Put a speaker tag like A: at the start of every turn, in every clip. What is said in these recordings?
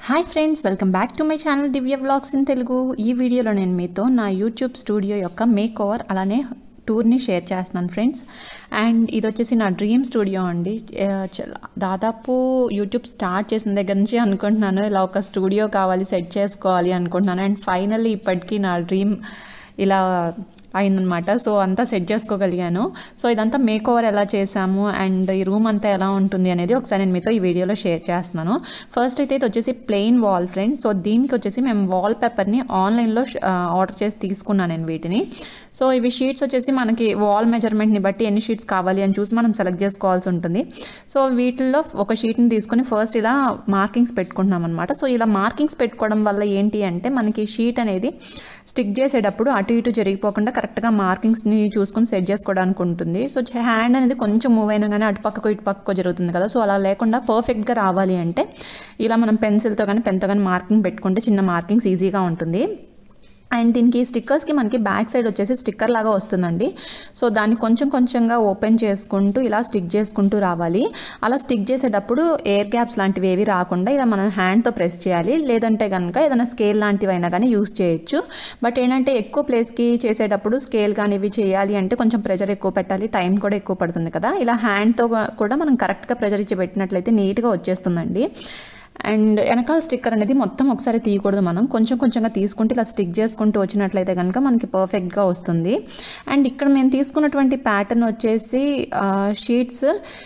A: hi friends welcome back to my channel Divya vlogs in Telugu ఈ వీడియోలో నేను మీతో నా యూట్యూబ్ స్టూడియో యొక్క మేక్ ఓవర్ అలానే టూర్ని షేర్ చేస్తున్నాను ఫ్రెండ్స్ అండ్ ఇది వచ్చేసి నా డ్రీమ్ స్టూడియో అండి ఆ, చ- దాదాపు యూట్యూబ్ స్టార్ట్ చేసిన దగ్గర నుంచి అనుకుంటున్నాను ఇలా ఒక స్టూడియో కావాలి సెట్ చేసుకోవాలి అనుకుంటున్నాను అండ్ ఫైనల్లీ ఇప్పటికీ నా డ్రీమ్ ఇలా అయిందనమాట సో అంతా సెట్ చేసుకోగలిగాను సో ఇదంతా మేక్ ఓవర్ ఎలా చేసాము అండ్ ఈ రూమ్ అంతా ఎలా ఉంటుంది అనేది ఒకసారి నేను మీతో ఈ వీడియోలో షేర్ చేస్తున్నాను ఫస్ట్ అయితే ఇది వచ్చేసి ప్లెయిన్ వాల్ ఫ్రెండ్స్ సో దీనికి వచ్చేసి మేము వాల్ పేపర్ని ఆన్లైన్లో ఆర్డర్ చేసి తీసుకున్నాను నేను వీటిని సో ఇవి షీట్స్ వచ్చేసి మనకి వాల్ మెజర్మెంట్ని బట్టి ఎన్ని షీట్స్ కావాలి అని చూసి మనం సెలెక్ట్ చేసుకోవాల్సి ఉంటుంది సో వీటిల్లో ఒక షీట్ని తీసుకొని ఫస్ట్ ఇలా మార్కింగ్స్ పెట్టుకుంటున్నాం అనమాట సో ఇలా మార్కింగ్స్ పెట్టుకోవడం వల్ల ఏంటి అంటే మనకి షీట్ అనేది స్టిక్ చేసేటప్పుడు అటు ఇటు జరిగిపోకుండా కరెక్ట్గా మార్కింగ్స్ని చూసుకొని సెట్ చేసుకోవడానికి ఉంటుంది సో హ్యాండ్ అనేది కొంచెం మూవ్ అయినా కానీ అటు పక్కకు ఇటు పక్కకు జరుగుతుంది కదా సో అలా లేకుండా పర్ఫెక్ట్గా రావాలి అంటే ఇలా మనం పెన్సిల్తో కానీ పెన్తో కానీ మార్కింగ్ పెట్టుకుంటే చిన్న మార్కింగ్స్ ఈజీగా ఉంటుంది అండ్ దీనికి స్టిక్కర్స్కి మనకి బ్యాక్ సైడ్ వచ్చేసి స్టిక్కర్ లాగా వస్తుందండి సో దాన్ని కొంచెం కొంచెంగా ఓపెన్ చేసుకుంటూ ఇలా స్టిక్ చేసుకుంటూ రావాలి అలా స్టిక్ చేసేటప్పుడు ఎయిర్ గ్యాప్స్ లాంటివి ఏవి రాకుండా ఇలా మనం హ్యాండ్తో ప్రెస్ చేయాలి లేదంటే కనుక ఏదైనా స్కేల్ లాంటివి అయినా కానీ యూస్ చేయొచ్చు బట్ ఏంటంటే ఎక్కువ ప్లేస్కి చేసేటప్పుడు స్కేల్ కానీ ఇవి చేయాలి అంటే కొంచెం ప్రెజర్ ఎక్కువ పెట్టాలి టైం కూడా ఎక్కువ పడుతుంది కదా ఇలా హ్యాండ్తో కూడా మనం కరెక్ట్గా ప్రెజర్ ఇచ్చి పెట్టినట్లయితే నీట్గా వచ్చేస్తుందండి అండ్ వెనకాల స్టిక్కర్ అనేది మొత్తం ఒకసారి తీయకూడదు మనం కొంచెం కొంచెంగా తీసుకుంటే ఇలా స్టిక్ చేసుకుంటూ వచ్చినట్లయితే కనుక మనకి పర్ఫెక్ట్గా వస్తుంది అండ్ ఇక్కడ మేము తీసుకున్నటువంటి ప్యాటర్న్ వచ్చేసి షీట్స్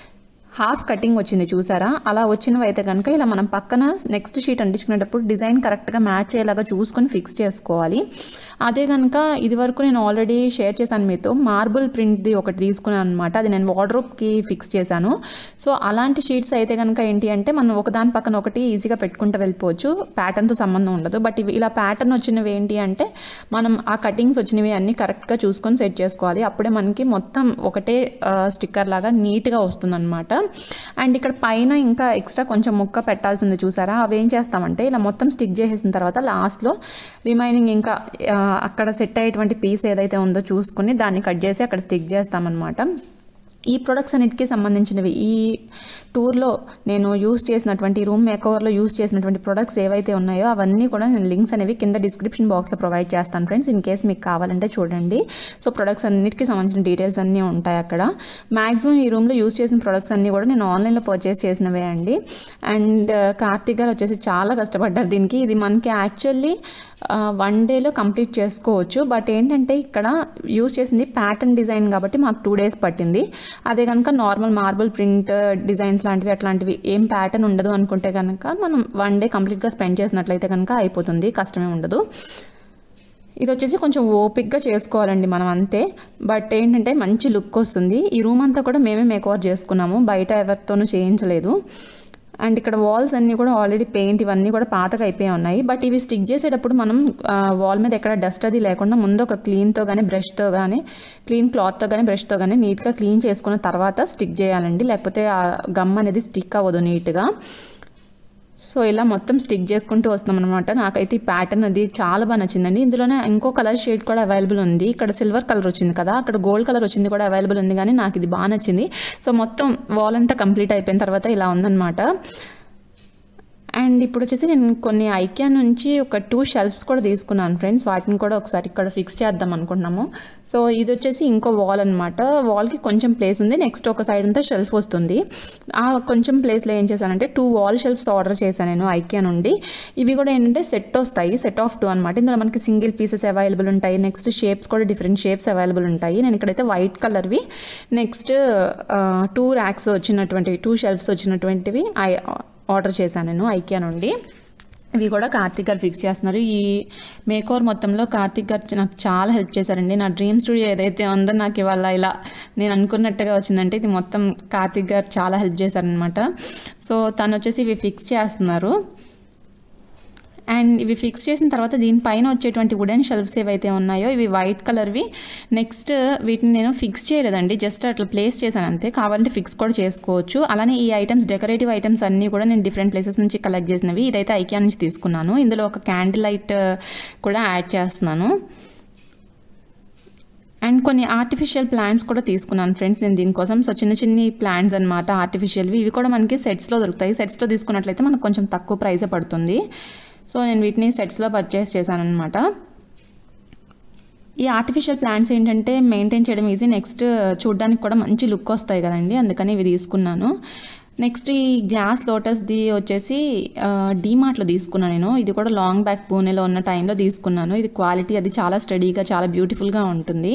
A: హాఫ్ కటింగ్ వచ్చింది చూసారా అలా వచ్చినవి అయితే కనుక ఇలా మనం పక్కన నెక్స్ట్ షీట్ అంటించుకునేటప్పుడు డిజైన్ కరెక్ట్గా మ్యాచ్ అయ్యేలాగా చూసుకొని ఫిక్స్ చేసుకోవాలి అదే కనుక ఇది వరకు నేను ఆల్రెడీ షేర్ చేశాను మీతో మార్బుల్ ప్రింట్ది ఒకటి తీసుకున్నాను అనమాట అది నేను వార్డ్రోబ్కి ఫిక్స్ చేశాను సో అలాంటి షీట్స్ అయితే కనుక ఏంటి అంటే మనం ఒకదాని పక్కన ఒకటి ఈజీగా పెట్టుకుంటూ వెళ్ళిపోవచ్చు ప్యాటర్న్తో సంబంధం ఉండదు బట్ ఇవి ఇలా ప్యాటర్న్ వచ్చినవి ఏంటి అంటే మనం ఆ కటింగ్స్ వచ్చినవి అన్నీ కరెక్ట్గా చూసుకొని సెట్ చేసుకోవాలి అప్పుడే మనకి మొత్తం ఒకటే స్టిక్కర్ లాగా నీట్గా వస్తుందన్నమాట అండ్ ఇక్కడ పైన ఇంకా ఎక్స్ట్రా కొంచెం ముక్క పెట్టాల్సింది చూసారా అవి ఏం చేస్తామంటే ఇలా మొత్తం స్టిక్ చేసేసిన తర్వాత లాస్ట్లో రిమైనింగ్ ఇంకా ఆ, అక్కడ సెట్ అయ్యేటువంటి పీస్ ఏదైతే ఉందో చూసుకుని దాన్ని కట్ చేసి అక్కడ స్టిక్ చేస్తామన్నమాట ఈ ప్రొడక్ట్స్ అన్నిటికీ సంబంధించినవి ఈ టూర్లో నేను యూస్ చేసినటువంటి రూమ్ మేకవర్లో యూస్ చేసినటువంటి ప్రొడక్ట్స్ ఏవైతే ఉన్నాయో అవన్నీ కూడా నేను లింక్స్ అనేవి కింద డిస్క్రిప్షన్ బాక్స్లో ప్రొవైడ్ చేస్తాను ఫ్రెండ్స్ ఇన్ కేస్ మీకు కావాలంటే చూడండి సో ప్రొడక్ట్స్ అన్నిటికీ సంబంధించిన డీటెయిల్స్ అన్నీ ఉంటాయి అక్కడ మ్యాక్సిమం ఈ రూమ్లో యూస్ చేసిన ప్రొడక్ట్స్ అన్నీ కూడా నేను ఆన్లైన్లో పర్చేస్ చేసినవే అండి అండ్ కార్తిక్ గారు వచ్చేసి చాలా కష్టపడ్డారు దీనికి ఇది మనకి యాక్చువల్లీ వన్ డేలో కంప్లీట్ చేసుకోవచ్చు బట్ ఏంటంటే ఇక్కడ యూస్ చేసింది ప్యాటర్న్ డిజైన్ కాబట్టి మాకు టూ డేస్ పట్టింది అదే కనుక నార్మల్ మార్బుల్ ప్రింట్ డిజైన్స్ లాంటివి అట్లాంటివి ఏం ప్యాటర్న్ ఉండదు అనుకుంటే కనుక మనం వన్ డే కంప్లీట్గా స్పెండ్ చేసినట్లయితే కనుక అయిపోతుంది కష్టమే ఉండదు ఇది వచ్చేసి కొంచెం ఓపిక్గా చేసుకోవాలండి మనం అంతే బట్ ఏంటంటే మంచి లుక్ వస్తుంది ఈ రూమ్ అంతా కూడా మేమే మేకవర్ చేసుకున్నాము బయట ఎవరితోనూ చేయించలేదు అండ్ ఇక్కడ వాల్స్ అన్నీ కూడా ఆల్రెడీ పెయింట్ ఇవన్నీ కూడా పాతగా అయిపోయి ఉన్నాయి బట్ ఇవి స్టిక్ చేసేటప్పుడు మనం వాల్ మీద ఎక్కడ డస్ట్ అది లేకుండా ముందు ఒక క్లీన్తో కానీ బ్రష్తో కానీ క్లీన్ క్లాత్తో కానీ బ్రష్తో కానీ నీట్గా క్లీన్ చేసుకున్న తర్వాత స్టిక్ చేయాలండి లేకపోతే ఆ గమ్ అనేది స్టిక్ అవ్వదు నీట్గా సో ఇలా మొత్తం స్టిక్ చేసుకుంటూ వస్తాం అనమాట నాకైతే ఈ ప్యాటర్న్ అది చాలా బాగా నచ్చిందండి ఇందులోనే ఇంకో కలర్ షేడ్ కూడా అవైలబుల్ ఉంది ఇక్కడ సిల్వర్ కలర్ వచ్చింది కదా అక్కడ గోల్డ్ కలర్ వచ్చింది కూడా అవైలబుల్ ఉంది కానీ నాకు ఇది బాగా నచ్చింది సో మొత్తం వాల్ అంతా కంప్లీట్ అయిపోయిన తర్వాత ఇలా ఉందన్నమాట అండ్ ఇప్పుడు వచ్చేసి నేను కొన్ని ఐక్యా నుంచి ఒక టూ షెల్ఫ్స్ కూడా తీసుకున్నాను ఫ్రెండ్స్ వాటిని కూడా ఒకసారి ఇక్కడ ఫిక్స్ చేద్దాం అనుకుంటున్నాము సో ఇది వచ్చేసి ఇంకో వాల్ అనమాట వాల్కి కొంచెం ప్లేస్ ఉంది నెక్స్ట్ ఒక సైడ్ అంతా షెల్ఫ్ వస్తుంది ఆ కొంచెం ప్లేస్లో ఏం చేశానంటే టూ వాల్ షెల్ఫ్స్ ఆర్డర్ చేశాను నేను ఐక్యా నుండి ఇవి కూడా ఏంటంటే సెట్ వస్తాయి సెట్ ఆఫ్ టూ అనమాట ఇందులో మనకి సింగిల్ పీసెస్ అవైలబుల్ ఉంటాయి నెక్స్ట్ షేప్స్ కూడా డిఫరెంట్ షేప్స్ అవైలబుల్ ఉంటాయి నేను ఇక్కడైతే వైట్ కలర్వి నెక్స్ట్ టూ ర్యాక్స్ వచ్చినటువంటి టూ షెల్ఫ్స్ వచ్చినటువంటివి ఐ ఆర్డర్ చేశాను నేను ఐకియా నుండి ఇవి కూడా కార్తిక్ గారు ఫిక్స్ చేస్తున్నారు ఈ మేకోవర్ మొత్తంలో కార్తిక్ గారు నాకు చాలా హెల్ప్ చేశారండి నా డ్రీమ్ స్టూడియో ఏదైతే ఉందో నాకు ఇవాళ ఇలా నేను అనుకున్నట్టుగా వచ్చిందంటే ఇది మొత్తం కార్తిక్ గారు చాలా హెల్ప్ చేశారనమాట సో తను వచ్చేసి ఇవి ఫిక్స్ చేస్తున్నారు అండ్ ఇవి ఫిక్స్ చేసిన తర్వాత దీనిపైన వచ్చేటువంటి వుడెన్ షెల్ఫ్స్ ఏవైతే ఉన్నాయో ఇవి వైట్ కలర్వి నెక్స్ట్ వీటిని నేను ఫిక్స్ చేయలేదండి జస్ట్ అట్లా ప్లేస్ చేశాను అంతే కావాలంటే ఫిక్స్ కూడా చేసుకోవచ్చు అలానే ఈ ఐటమ్స్ డెకరేటివ్ ఐటమ్స్ అన్నీ కూడా నేను డిఫరెంట్ ప్లేసెస్ నుంచి కలెక్ట్ చేసినవి ఇదైతే ఐకియా నుంచి తీసుకున్నాను ఇందులో ఒక క్యాండిల్ లైట్ కూడా యాడ్ చేస్తున్నాను అండ్ కొన్ని ఆర్టిఫిషియల్ ప్లాంట్స్ కూడా తీసుకున్నాను ఫ్రెండ్స్ నేను దీనికోసం సో చిన్న చిన్ని ప్లాంట్స్ అనమాట ఆర్టిఫిషియల్వి ఇవి కూడా మనకి సెట్స్లో దొరుకుతాయి సెట్స్లో తీసుకున్నట్లయితే మనకు కొంచెం తక్కువ ప్రైసే పడుతుంది సో నేను వీటిని సెట్స్లో పర్చేస్ చేశాను అనమాట ఈ ఆర్టిఫిషియల్ ప్లాంట్స్ ఏంటంటే మెయింటైన్ చేయడం ఈజీ నెక్స్ట్ చూడడానికి కూడా మంచి లుక్ వస్తాయి కదండి అందుకని ఇవి తీసుకున్నాను నెక్స్ట్ ఈ గ్లాస్ లోటస్ది వచ్చేసి డీమార్ట్లో తీసుకున్నాను నేను ఇది కూడా లాంగ్ బ్యాక్ పూణేలో ఉన్న టైంలో తీసుకున్నాను ఇది క్వాలిటీ అది చాలా స్టడీగా చాలా బ్యూటిఫుల్గా ఉంటుంది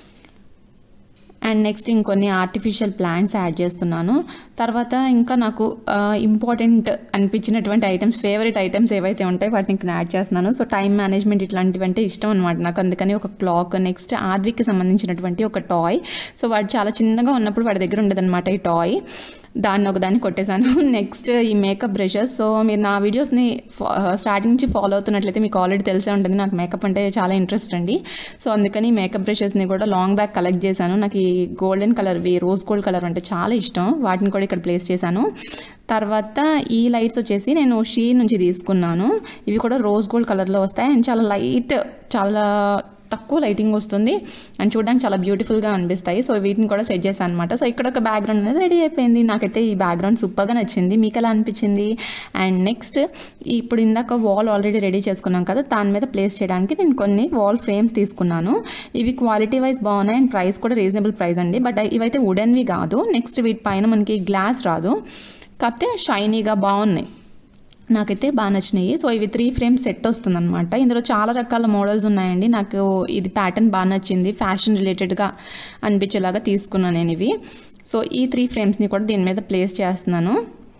A: అండ్ నెక్స్ట్ ఇంకొన్ని ఆర్టిఫిషియల్ ప్లాంట్స్ యాడ్ చేస్తున్నాను తర్వాత ఇంకా నాకు ఇంపార్టెంట్ అనిపించినటువంటి ఐటమ్స్ ఫేవరెట్ ఐటమ్స్ ఏవైతే ఉంటాయో వాటిని ఇక్కడ యాడ్ చేస్తున్నాను సో టైం మేనేజ్మెంట్ ఇట్లాంటివి అంటే ఇష్టం అనమాట నాకు అందుకని ఒక క్లాక్ నెక్స్ట్ ఆద్విక్కి సంబంధించినటువంటి ఒక టాయ్ సో వాడు చాలా చిన్నగా ఉన్నప్పుడు వాడి దగ్గర ఉండేదన్నమాట ఈ టాయ్ దాన్ని ఒకదాన్ని కొట్టేశాను నెక్స్ట్ ఈ మేకప్ బ్రషెస్ సో మీరు నా వీడియోస్ని స్టార్టింగ్ నుంచి ఫాలో అవుతున్నట్లయితే మీకు ఆల్రెడీ తెలిసే ఉంటుంది నాకు మేకప్ అంటే చాలా ఇంట్రెస్ట్ అండి సో అందుకని మేకప్ బ్రషెస్ని కూడా లాంగ్ బ్యాక్ కలెక్ట్ చేశాను నాకు ఈ గోల్డెన్ కలర్వి రోజ్ గోల్డ్ కలర్ అంటే చాలా ఇష్టం వాటిని కూడా ఇక్కడ ప్లేస్ చేశాను తర్వాత ఈ లైట్స్ వచ్చేసి నేను షీ నుంచి తీసుకున్నాను ఇవి కూడా రోజ్ గోల్డ్ కలర్లో వస్తాయి అండ్ చాలా లైట్ చాలా తక్కువ లైటింగ్ వస్తుంది అండ్ చూడడానికి చాలా బ్యూటిఫుల్గా అనిపిస్తాయి సో వీటిని కూడా సెట్ చేశాను అనమాట సో ఇక్కడ ఒక బ్యాక్గ్రౌండ్ అనేది రెడీ అయిపోయింది నాకైతే ఈ బ్యాక్గ్రౌండ్ సూపర్గా నచ్చింది మీకు ఎలా అనిపించింది అండ్ నెక్స్ట్ ఇప్పుడు ఇందాక వాల్ ఆల్రెడీ రెడీ చేసుకున్నాం కదా దాని మీద ప్లేస్ చేయడానికి నేను కొన్ని వాల్ ఫ్రేమ్స్ తీసుకున్నాను ఇవి క్వాలిటీ వైజ్ బాగున్నాయి అండ్ ప్రైస్ కూడా రీజనబుల్ ప్రైస్ అండి బట్ ఇవైతే వుడెన్వి కాదు నెక్స్ట్ వీటి పైన మనకి గ్లాస్ రాదు కాకపోతే షైనీగా బాగున్నాయి నాకైతే బాగా నచ్చినాయి సో ఇవి త్రీ ఫ్రేమ్స్ సెట్ వస్తుందన్నమాట ఇందులో చాలా రకాల మోడల్స్ ఉన్నాయండి నాకు ఇది ప్యాటర్న్ బాగా నచ్చింది ఫ్యాషన్ రిలేటెడ్గా అనిపించేలాగా తీసుకున్నాను నేను ఇవి సో ఈ త్రీ ఫ్రేమ్స్ని కూడా దీని మీద ప్లేస్ చేస్తున్నాను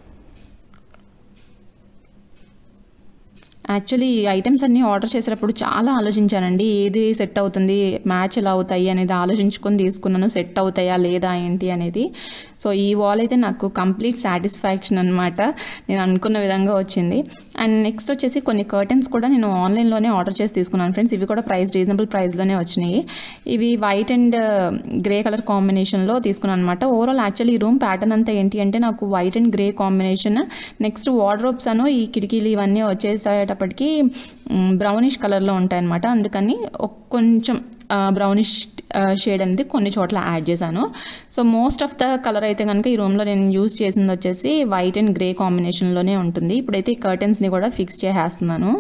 A: యాక్చువల్లీ ఈ ఐటమ్స్ అన్నీ ఆర్డర్ చేసేటప్పుడు చాలా ఆలోచించానండి ఏది సెట్ అవుతుంది మ్యాచ్ ఎలా అవుతాయి అనేది ఆలోచించుకొని తీసుకున్నాను సెట్ అవుతాయా లేదా ఏంటి అనేది సో ఈ వాల్ అయితే నాకు కంప్లీట్ సాటిస్ఫాక్షన్ అనమాట నేను అనుకున్న విధంగా వచ్చింది అండ్ నెక్స్ట్ వచ్చేసి కొన్ని కర్టెన్స్ కూడా నేను ఆన్లైన్లోనే ఆర్డర్ చేసి తీసుకున్నాను ఫ్రెండ్స్ ఇవి కూడా ప్రైస్ రీజనబుల్ ప్రైస్లోనే వచ్చినాయి ఇవి వైట్ అండ్ గ్రే కలర్ కాంబినేషన్లో తీసుకున్నాను అనమాట ఓవరాల్ యాక్చువల్లీ ఈ రూమ్ ప్యాటర్న్ అంతా ఏంటి అంటే నాకు white and grey combination next wardrobes అను ఈ కిటికీలు ఇవన్నీ వచ్చేసేటప్పటికి బ్రౌనిష్ కలర్లో ఉంటాయన్నమాట అందుకని కొంచెం బ్రౌనిష్ షేడ్ అనేది కొన్ని చోట్ల యాడ్ చేశాను so most of the colour అయితే కనుక ఈ రూమ్లో నేను యూజ్ చేసింది వచ్చేసి వైట్ అండ్ గ్రే కాంబినేషన్లోనే ఉంటుంది ఇప్పుడైతే ఈ కర్టెన్స్ని కూడా ఫిక్స్ చేసేస్తున్నాను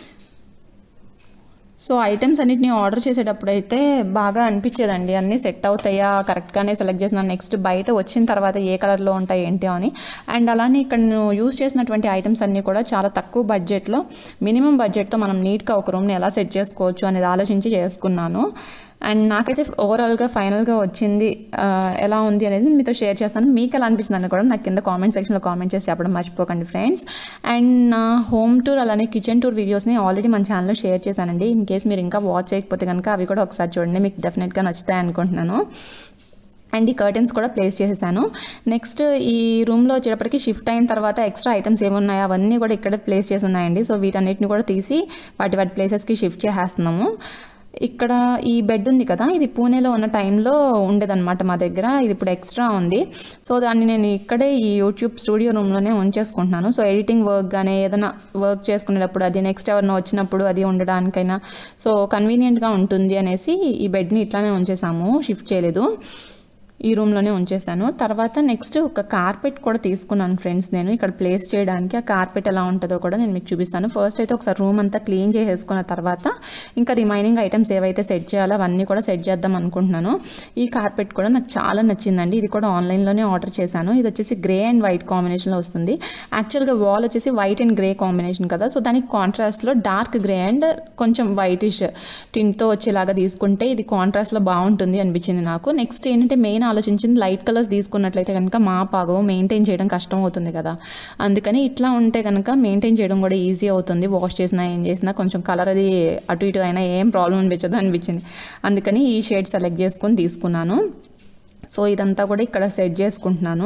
A: సో ఐటమ్స్ అన్నిటిని ఆర్డర్ చేసేటప్పుడు అయితే బాగా అనిపించేదండి అన్నీ సెట్ అవుతాయా కరెక్ట్గానే సెలెక్ట్ చేసిన నెక్స్ట్ బయట వచ్చిన తర్వాత ఏ కలర్లో ఉంటాయి ఏంటి అని అండ్ అలానే ఇక్కడ నేను యూజ్ చేసినటువంటి ఐటమ్స్ అన్నీ కూడా చాలా తక్కువ బడ్జెట్లో మినిమం బడ్జెట్తో మనం నీట్గా ఒక రూమ్ని ఎలా సెట్ చేసుకోవచ్చు అనేది ఆలోచించి చేసుకున్నాను అండ్ నాకైతే ఓవరాల్గా ఫైనల్గా వచ్చింది ఎలా ఉంది అనేది మీతో షేర్ చేస్తాను మీకు ఎలా అనిపిస్తుంది అని కూడా నాకు కింద కామెంట్ సెక్షన్లో కామెంట్ చేసి చెప్పడం మర్చిపోకండి ఫ్రెండ్స్ అండ్ నా హోమ్ టూర్ అలానే కిచెన్ టూర్ వీడియోస్ని ఆల్రెడీ మన ఛానల్లో షేర్ చేశానండి ఇన్ కేస్ మీరు ఇంకా వాచ్ చేయకపోతే కనుక అవి కూడా ఒకసారి చూడండి మీకు డెఫినెట్గా నచ్చుతాయి అనుకుంటున్నాను అండ్ ఈ కర్టెన్స్ కూడా ప్లేస్ చేసేసాను నెక్స్ట్ ఈ రూమ్లో వచ్చేటప్పటికి షిఫ్ట్ అయిన తర్వాత ఎక్స్ట్రా ఐటమ్స్ ఏమున్నాయో అవన్నీ కూడా ఇక్కడ ప్లేస్ చేసి ఉన్నాయండి సో వీటన్నిటిని కూడా తీసి వాటి వాటి ప్లేసెస్కి షిఫ్ట్ చేసేస్తున్నాము ఇక్కడ ఈ బెడ్ ఉంది కదా ఇది పూణేలో ఉన్న టైంలో ఉండేదన్నమాట మా దగ్గర ఇది ఇప్పుడు ఎక్స్ట్రా ఉంది సో దాన్ని నేను ఇక్కడే ఈ యూట్యూబ్ స్టూడియో రూమ్లోనే ఉంచేసుకుంటున్నాను సో ఎడిటింగ్ వర్క్ కానీ ఏదైనా వర్క్ చేసుకునేటప్పుడు అది నెక్స్ట్ ఎవరినో వచ్చినప్పుడు అది ఉండడానికైనా సో కన్వీనియంట్గా ఉంటుంది అనేసి ఈ బెడ్ని ఇట్లానే ఉంచేసాము షిఫ్ట్ చేయలేదు ఈ రూమ్లోనే ఉంచేసాను తర్వాత నెక్స్ట్ ఒక కార్పెట్ కూడా తీసుకున్నాను ఫ్రెండ్స్ నేను ఇక్కడ ప్లేస్ చేయడానికి ఆ కార్పెట్ ఎలా ఉంటుందో కూడా నేను మీకు చూపిస్తాను ఫస్ట్ అయితే ఒకసారి రూమ్ అంతా క్లీన్ చేసేసుకున్న తర్వాత ఇంకా రిమైనింగ్ ఐటమ్స్ ఏవైతే సెట్ చేయాలో అవన్నీ కూడా సెట్ చేద్దాం అనుకుంటున్నాను ఈ కార్పెట్ కూడా నాకు చాలా నచ్చిందండి ఇది కూడా ఆన్లైన్లోనే ఆర్డర్ చేశాను ఇది వచ్చేసి గ్రే అండ్ వైట్ కాంబినేషన్లో వస్తుంది యాక్చువల్గా వాల్ వచ్చేసి వైట్ అండ్ గ్రే కాంబినేషన్ కదా సో దానికి కాంట్రాస్ట్లో డార్క్ గ్రే అండ్ కొంచెం వైటిష్ టింట్తో వచ్చేలాగా తీసుకుంటే ఇది కాంట్రాస్ట్లో బాగుంటుంది అనిపించింది నాకు నెక్స్ట్ ఏంటంటే మెయిన్ ఆలోచించింది లైట్ కలర్స్ తీసుకున్నట్లయితే కనుక మా పాగవు మెయింటైన్ చేయడం కష్టం అవుతుంది కదా అందుకని ఇట్లా ఉంటే కనుక మెయింటైన్ చేయడం కూడా ఈజీ అవుతుంది వాష్ చేసినా ఏం చేసినా కొంచెం కలర్ అది అటు ఇటు అయినా ఏం ప్రాబ్లం అనిపించదు అనిపించింది అందుకని ఈ షేడ్ సెలెక్ట్ చేసుకొని తీసుకున్నాను సో ఇదంతా కూడా ఇక్కడ సెట్ చేసుకుంటున్నాను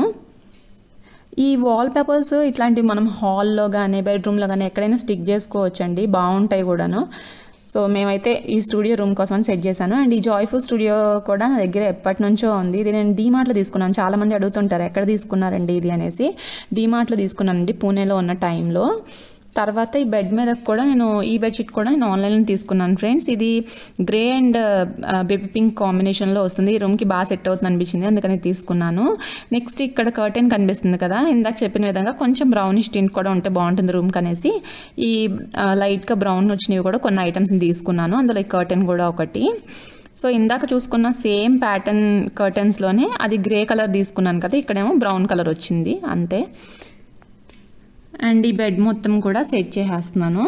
A: ఈ వాల్ పేపర్స్ ఇట్లాంటివి మనం హాల్లో కానీ బెడ్రూమ్లో కానీ ఎక్కడైనా స్టిక్ చేసుకోవచ్చండి బాగుంటాయి కూడాను సో మేమైతే ఈ స్టూడియో రూమ్ కోసం సెట్ చేశాను అండ్ ఈ జాయ్ఫుల్ స్టూడియో కూడా నా దగ్గర ఎప్పటి నుంచో ఉంది ఇది నేను డీమార్ట్లో తీసుకున్నాను చాలామంది అడుగుతుంటారు ఎక్కడ తీసుకున్నారండి ఇది అనేసి డీమార్ట్లో తీసుకున్నానండి పూణేలో ఉన్న టైంలో తర్వాత ఈ బెడ్ మీద కూడా నేను ఈ బెడ్షీట్ కూడా నేను ఆన్లైన్లో తీసుకున్నాను ఫ్రెండ్స్ ఇది గ్రే అండ్ బేబీ పింక్ కాంబినేషన్లో వస్తుంది ఈ రూమ్కి బాగా సెట్ అవుతుంది అనిపించింది అందుకని తీసుకున్నాను నెక్స్ట్ ఇక్కడ కర్టెన్ కనిపిస్తుంది కదా ఇందాక చెప్పిన విధంగా కొంచెం బ్రౌనిష్ టింట్ కూడా ఉంటే బాగుంటుంది రూమ్కి అనేసి ఈ లైట్గా బ్రౌన్ వచ్చినవి కూడా కొన్ని ఐటమ్స్ని తీసుకున్నాను అందులో ఈ కర్టెన్ కూడా ఒకటి సో ఇందాక చూసుకున్న సేమ్ ప్యాటర్న్ కర్టెన్స్లోనే అది గ్రే కలర్ తీసుకున్నాను కదా ఇక్కడేమో బ్రౌన్ కలర్ వచ్చింది అంతే అండ్ ఈ బెడ్ మొత్తం కూడా సెట్ చేసేస్తున్నాను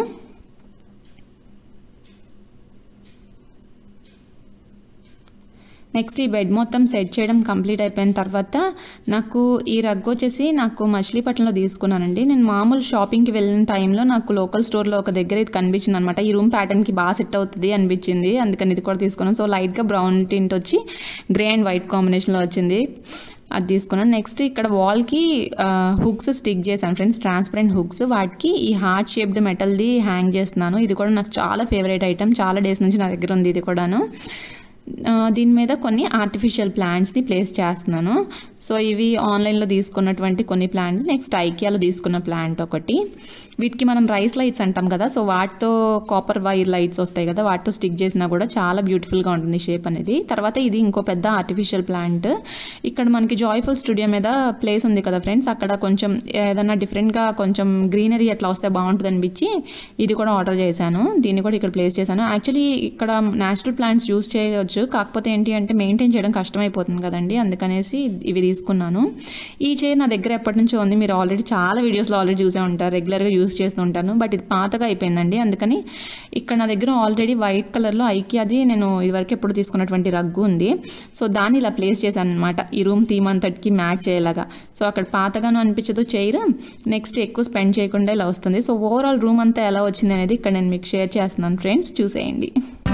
A: నెక్స్ట్ ఈ బెడ్ మొత్తం సెట్ చేయడం కంప్లీట్ అయిపోయిన తర్వాత నాకు ఈ రగ్ వచ్చేసి నాకు మచిలీపట్నంలో తీసుకున్నానండి నేను మామూలు షాపింగ్కి వెళ్ళిన టైంలో నాకు లోకల్ స్టోర్లో ఒక దగ్గర ఇది కనిపించింది అనమాట ఈ రూమ్ ప్యాటర్న్కి బాగా సెట్ అవుతుంది అనిపించింది అందుకని ఇది కూడా తీసుకున్నాను సో లైట్గా బ్రౌన్ టింట్ వచ్చి గ్రే అండ్ వైట్ కాంబినేషన్లో వచ్చింది అది తీసుకున్నాను నెక్స్ట్ ఇక్కడ వాల్కి హుక్స్ స్టిక్ చేశాను ఫ్రెండ్స్ ట్రాన్స్పరెంట్ హుక్స్ వాటికి ఈ హార్ట్ షేప్డ్ మెటల్ది హ్యాంగ్ చేస్తున్నాను ఇది కూడా నాకు చాలా ఫేవరెట్ ఐటమ్ చాలా డేస్ నుంచి నా దగ్గర ఉంది ఇది కూడాను దీని మీద కొన్ని ఆర్టిఫిషియల్ ప్లాంట్స్ని ప్లేస్ చేస్తున్నాను సో ఇవి ఆన్లైన్లో తీసుకున్నటువంటి కొన్ని ప్లాంట్స్ నెక్స్ట్ ఐకియాలో తీసుకున్న ప్లాంట్ ఒకటి వీటికి మనం రైస్ లైట్స్ అంటాం కదా సో వాటితో కాపర్ వైర్ లైట్స్ వస్తాయి కదా వాటితో స్టిక్ చేసినా కూడా చాలా బ్యూటిఫుల్గా ఉంటుంది షేప్ అనేది తర్వాత ఇది ఇంకో పెద్ద ఆర్టిఫిషియల్ ప్లాంట్ ఇక్కడ మనకి జాయ్ఫుల్ స్టూడియో మీద ప్లేస్ ఉంది కదా ఫ్రెండ్స్ అక్కడ కొంచెం ఏదైనా డిఫరెంట్గా కొంచెం గ్రీనరీ అట్లా వస్తే బాగుంటుంది అనిపించి ఇది కూడా ఆర్డర్ చేశాను దీన్ని కూడా ఇక్కడ ప్లేస్ చేశాను యాక్చువల్లీ ఇక్కడ న్యాచురల్ ప్లాంట్స్ యూస్ చేయవచ్చు కాకపోతే ఏంటి అంటే మెయింటైన్ చేయడం కష్టమైపోతుంది కదండి అందుకనేసి ఇవి తీసుకున్నాను ఈ చైర్ నా దగ్గర ఎప్పటి నుంచో ఉంది మీరు ఆల్రెడీ చాలా వీడియోస్లో ఆల్రెడీ చూసే ఉంటారు రెగ్యులర్గా యూస్ చేస్తూ ఉంటాను బట్ ఇది పాతగా అయిపోయిందండి అందుకని ఇక్కడ నా దగ్గర ఆల్రెడీ వైట్ కలర్లో ఐకియాది నేను ఇదివరకు ఎప్పుడు తీసుకున్నటువంటి రగ్గు ఉంది సో దాన్ని ఇలా ప్లేస్ చేశాను అనమాట ఈ రూమ్ థీమ్ అంతటికి మ్యాచ్ అయ్యేలాగా సో అక్కడ పాతగాను అనిపించదు చైర్ నెక్స్ట్ ఎక్కువ స్పెండ్ చేయకుండా ఇలా వస్తుంది సో ఓవరాల్ రూమ్ అంతా ఎలా వచ్చింది అనేది ఇక్కడ నేను మీకు షేర్ చేస్తున్నాను ఫ్రెండ్స్ చూసేయండి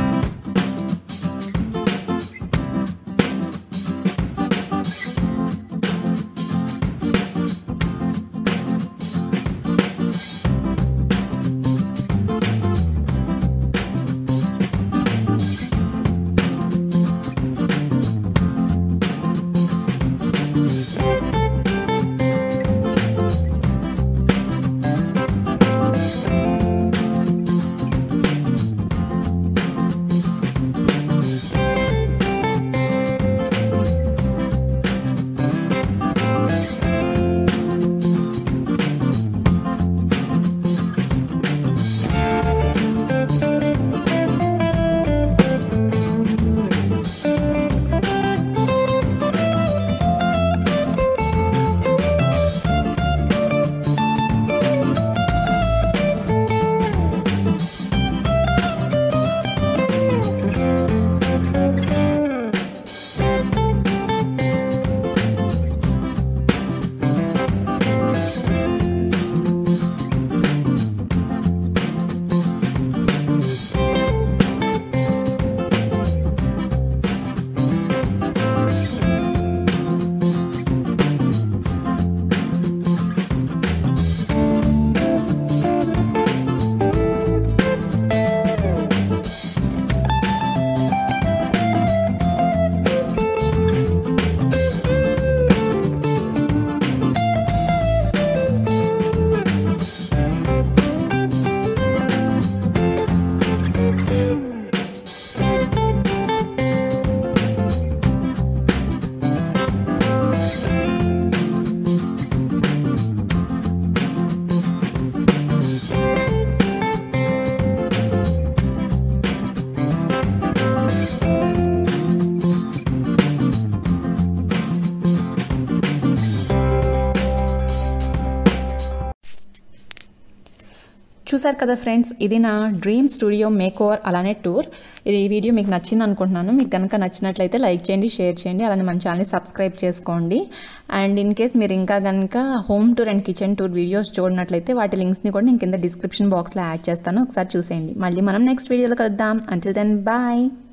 A: చూసారు కదా ఫ్రెండ్స్ ఇది నా డ్రీమ్ స్టూడియో మేక్ ఓవర్ అలానే టూర్ ఇది ఈ వీడియో మీకు నచ్చింది అనుకుంటున్నాను మీకు కనుక నచ్చినట్లయితే లైక్ చేయండి షేర్ చేయండి అలానే మన ఛానల్ని సబ్స్క్రైబ్ చేసుకోండి అండ్ ఇన్ కేస్ మీరు ఇంకా కనుక home tour and kitchen tour videos చూడనట్లయితే వాటి లింక్స్ని కూడా నేను కింద డిస్క్రిప్షన్ బాక్స్లో యాడ్ చేస్తాను ఒకసారి చూసేయండి మళ్ళీ మనం నెక్స్ట్ వీడియోలో కలుద్దాం అంటిల్ దెన్ బాయ్